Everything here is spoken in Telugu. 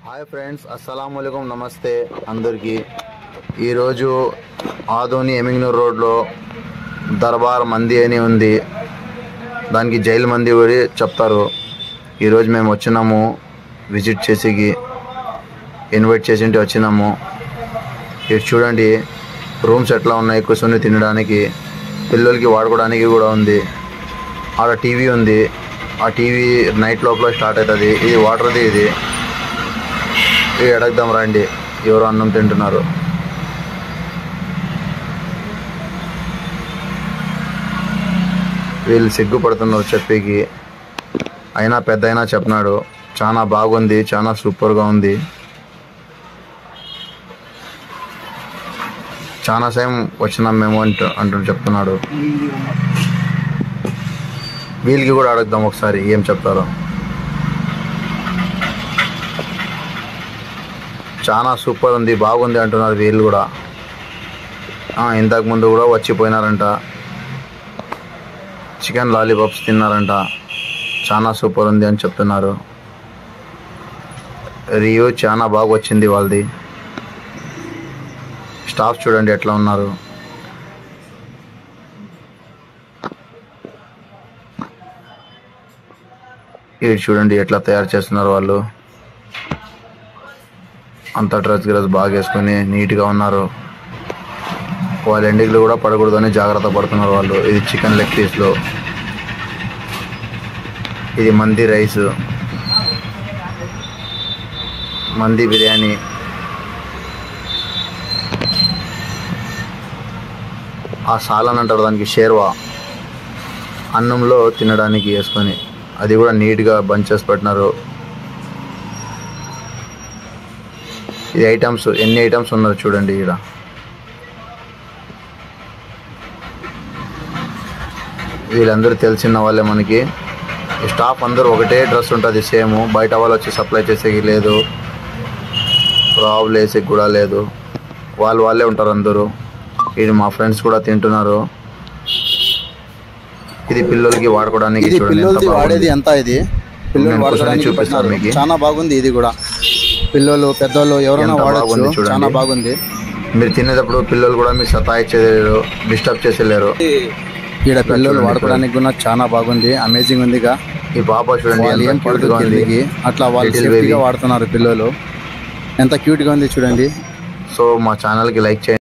హాయ్ ఫ్రెండ్స్ అస్సలం నమస్తే అందరికీ ఈరోజు ఆదోని ఎమింగ్నూర్ రోడ్లో దర్బార్ మంది అని ఉంది దానికి జైలు మంది కూడా చెప్తారు ఈరోజు మేము వచ్చినాము విజిట్ చేసేకి ఇన్వైట్ చేసింటి వచ్చినాము ఇటు చూడండి రూమ్స్ ఎట్లా ఉన్నాయి కూర్చొని తినడానికి పిల్లలకి వాడుకోవడానికి కూడా ఉంది ఆడ టీవీ ఉంది ఆ టీవీ నైట్ లోపల స్టార్ట్ అవుతుంది ఇది వాటర్ది ఇది ఇది అడగదాం రండి ఎవరు అన్నం తింటున్నారు వీళ్ళు సిగ్గుపడుతున్నారు చెప్పేకి అయినా పెద్ద అయినా చెప్పినాడు చాలా బాగుంది చాలా సూపర్గా ఉంది చాలా సేమ్ వచ్చినాం మేము అంటూ అంటూ చెప్తున్నాడు వీళ్ళకి కూడా అడుగుదాం ఒకసారి ఏం చెప్తారో చాలా సూపర్ ఉంది బాగుంది అంటున్నారు వీళ్ళు కూడా ఆ, ఇంతకు ముందు కూడా వచ్చిపోయినారంట చికెన్ లాలీపాప్స్ తిన్నారంట చాలా సూపర్ ఉంది అని చెప్తున్నారు రివ్యూ చాలా బాగా వచ్చింది వాళ్ళది స్టాఫ్ చూడండి ఎట్లా ఉన్నారు ఇది చూడండి ఎట్లా తయారు చేస్తున్నారు వాళ్ళు అంతా డ్రెస్ గిరస్ బాగా వేసుకొని నీట్గా ఉన్నారు వాళ్ళ ఎండికలు కూడా పడకూడదని జాగ్రత్త పడుతున్నారు వాళ్ళు ఇది చికెన్ లెగ్ పీస్లో ఇది మంది రైస్ మంది బిర్యానీ ఆ సాలన్ అంటారు దానికి షేర్వా అన్నంలో తినడానికి వేసుకొని అది కూడా నీట్గా బంచెస్ పెట్టినారు ఇది ఐటమ్స్ ఎన్ని ఐటమ్స్ ఉన్నారు చూడండి ఇక్కడ వీళ్ళందరూ తెలిసిన వాళ్ళే మనకి ఈ స్టాఫ్ అందరూ ఒకటే డ్రెస్ ఉంటుంది సేమ్ బయట వాళ్ళు వచ్చి సప్లై చేసేకి లేదు రావులు వేసేకి కూడా లేదు వాళ్ళు వాళ్ళే ఉంటారు అందరూ ఇది మా ఫ్రెండ్స్ కూడా తింటున్నారు ఇది పిల్లలకి వాడుకోవడానికి ఇది చూడండి ఎంత పిల్లలది బాగుంది. వాడేది ఎంత ఇది పిల్లలు నేను కూర్చొని వాడుకోవడానికి చూపిస్తాను పెట్టినారు. మీకు. చాలా బాగుంది ఇది కూడా పిల్లలు పెద్దోళ్ళు ఎవరైనా ఎంత బాగుంది వాడచ్చు చూడండి. చాలా బాగుంది మీరు తినేటప్పుడు పిల్లలు కూడా మీకు సతాయిచ్చేయలేరు డిస్టర్బ్ చేసేలేరు ఈడ పిల్లలు చూడండి, వాడుకోవడానికి కూడా చాలా బాగుంది అమేజింగ్ ఉంది ఇక. ఈ పాప చూడండి వాళ్ళు ఏం ఎంత cute పడదు గా ఉంది కిందికి అట్లా వాళ్ళు Little సేఫ్టీగా baby. వాడుతున్నారు పిల్లలు ఎంత క్యూట్ గా ఉంది చూడండి సో మా ఛానల్కి లైక్ చేయండి